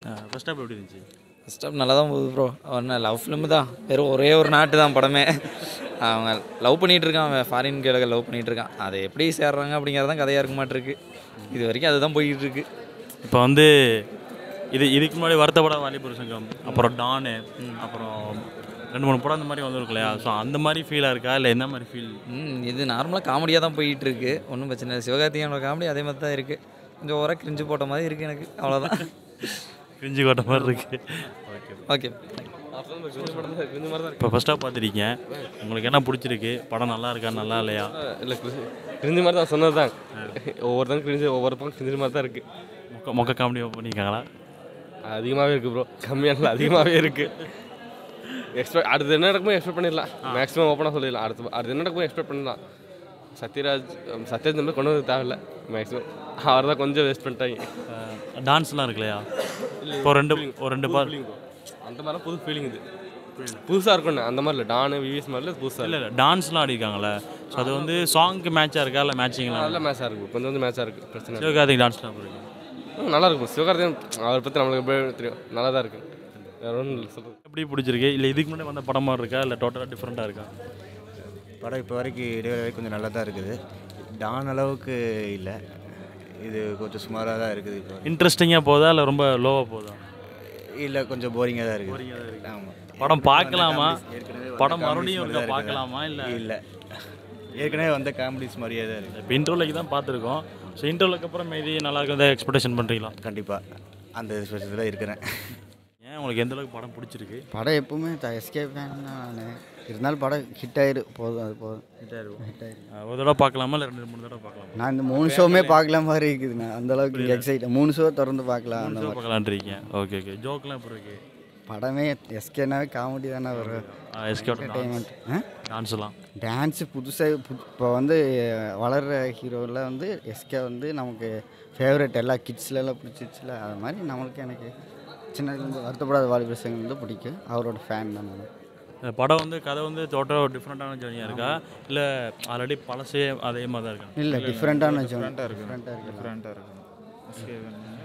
First hop எப்படி இருந்துச்சு first of நல்லா தான் போகுது ப்ரோ ஒன்றும் லவ் ஃபிலிம் தான் வெறும் ஒரே ஒரு நாட்டு தான் படமே அவங்க லவ் பண்ணிகிட்டு இருக்கான் அவன் ஃபாரின் கேளுக லவ் பண்ணிகிட்டு இருக்கான் அதை எப்படி சேர்றாங்க அப்படிங்கிறது தான் கதையாக இருக்க மாட்டிருக்கு இது வரைக்கும் அதுதான் போய்கிட்டு இருக்கு இப்போ வந்து இது இதுக்கு முன்னாடி வருத்தப்பட வாலிபுர சங்கம் அப்புறம் டானு அப்புறம் ரெண்டு மூணு படம் அந்த மாதிரி வந்திருக்கு இல்லையா ஸோ அந்த மாதிரி ஃபீலாக இருக்கா இல்லை என்ன மாதிரி ஃபீல் ம் இது நார்மலாக காமெடியாக தான் போயிட்டு இருக்கு ஒன்றும் பிரச்சனை இல்லை சிவகார்த்திகேயனோட காமெடி அதே மாதிரி தான் இருக்குது கொஞ்சம் ஓர கிரிஞ்சு போட்ட மாதிரி இருக்குது எனக்கு அவ்வளோதான் கிரிஞ்சு கோட்ட மாதிரி இருக்கு ஓகே ஓகே இப்போ ஃபஸ்ட்டாக பார்த்துருக்கீங்க உங்களுக்கு என்ன பிடிச்சிருக்கு படம் நல்லா இருக்கா நல்லா இல்லையா இல்லை கிரிஞ்சு மாதிரி தான் சொன்னது தான் ஒவ்வொருத்தங்க கிரிஞ்சு ஒவ்வொரு பக்கம் கிரிஞ்சு மாதிரி தான் இருக்குது மொக்க மொக்க காமெடி பண்ணியிருக்காங்களா அதிகமாகவே இருக்குது ப்ரோ கம்மியாக இல்லை அதிகமாகவே இருக்குது எக்ஸ்பெக்ட் அடுத்து என்ன நடக்குமோ எக்ஸ்பெக்ட் பண்ணிடலாம் மேக்ஸிமம் ஓப்பனாக சொல்லிடலாம் அடுத்து அடுத்து என்ன நடக்குமோ எக்ஸ்பெக்ட் பண்ணலாம் சத்யராஜ் சத்யராஜ் நம்பர் கொண்டு வந்து தேவையில்ல மேக்ஸிமம் அவர் தான் கொஞ்சம் வேஸ்ட் பண்ணிட்டாங்க டான்ஸ்லாம் இருக்கு இல்லையா இப்போ ரெண்டு ஒரு ரெண்டு பார் அந்த மாதிரிலாம் புது ஃபீலிங் இது புதுசாக இருக்கும்ண்ணே அந்த மாதிரி இல்லை டானு விவிஎஸ் மாதிரி இல்லை புதுசாக இல்லை இல்லை டான்ஸ்லாம் ஆடிருக்காங்கல்ல ஸோ அது வந்து சாங்க்கு மேட்சாக இருக்கா இல்லை மேட்சிங்லாம் நல்ல மேட்சாக இருக்குது கொஞ்சம் கொஞ்சம் மேட்சாக இருக்குது பிரச்சனை இல்லை. சிவகார்த்திக் டான்ஸ்லாம் இருக்கு ம், நல்லா இருக்கும் சிவகார்த்திகேயன் அவரை பற்றி நம்மளுக்கு எப்படி தெரியும் நல்லா தான் இருக்குது வேற ஒன்றும் இல்லை சொல்கிறது எப்படி பிடிச்சிருக்கு இல்லை இதுக்கு முன்னாடி வந்த படம் மாதிரி இருக்கா இல்லை டோட்டலாக டிஃப்ரெண்ட்டாக இருக்கா படம் இப்போ வரைக்கும் இடைவேளை வரைக்கும் கொஞ்சம் நல்லா தான் இருக்குது டான் அளவுக்கு இல்லை இது கொஞ்சம் சுமாராக தான் இருக்குது இப்போ இன்ட்ரெஸ்டிங்காக போதா இல்லை ரொம்ப லோவாக போதா இல்லை கொஞ்சம் போரிங்காக தான் இருக்குது ஆமாம் படம் பார்க்கலாமா ஏற்கனவே வந்த படம் comedies மறுபடியும் மாதிரி ஒருக்கா தான் பார்க்கலாமா இல்லை இல்லை ஏற்கனவே வந்த காமெடிஸ் மாதிரியே தான் இருக்குது இப்போ இன்டர்வியூக்கு தான் பார்த்துருக்கோம் ஸோ இன்டர்வியூக்கு அப்புறம் மீதி நல்லா இருக்கிறத எக்ஸ்பெக்டேஷன் பண்ணுறீங்களா கண்டிப்பாக அந்த ஸ்பெஷத்தில் இருக்கிறேன் ஏன் உங்களுக்கு எந்த அளவுக்கு படம் பிடிச்சிருக்கு படம் எப்பவுமே எஸ்கே ஃபேன் தான் நான் இருந்தாலும் படம் ஹிட் ஆயிரு போதும் அது போதும் ஹிட் ஆயிரு அஹ் ஒரு தடவை பார்க்கலாமா இல்லை ரெண்டு மூணு தடவை பார்க்கலாமா நான் இந்த மூணு ஷோவுமே பார்க்கல மாதிரி இருக்குது நான் அந்த அளவுக்கு எக்ஸைட் மூணு ஷோ திறந்து பார்க்கலாம் அந்த ஷோ மாதிரி பார்க்கலான்றீங்க ஓகே ஓகே ஜோக்லாம் எப்படி இருக்கு படமே எஸ்கேனாவே காமெடி தானே வரும் எஸ்கே என்டர்டைன்மெண்ட் டான்ஸ்லாம் டான்ஸு புதுசாக புது இப்போ வந்து வளர்கிற ஹீரோவில் வந்து எஸ்கே வந்து நமக்கு ஃபேவரட் எல்லா கிட்ஸ்லலாம் பிடிச்சிச்சுல அது மாதிரி நம்மளுக்கு எனக்கு சின்னதுலேருந்து வருத்தப்படாத வாலிபர் சங்கம் வந்து பிடிக்கும் அவரோட ஃபேன் தான் நான் இந்த படம் வந்து கதை வந்து டோட்டலாக டிஃப்ரெண்ட்டான ஜேர்னியாக இருக்கா இல்லை ஆல்ரெடி பழசே அதே மாதிரி தான் இருக்கா இல்லை டிஃப்ரெண்ட்டான ஜோன் டிஃப்ரெண்ட்டாக இருக்குது டிஃப்ரெண்ட்டாக இருக்கு டிஃப்ரெண்ட்டாக இருக்குது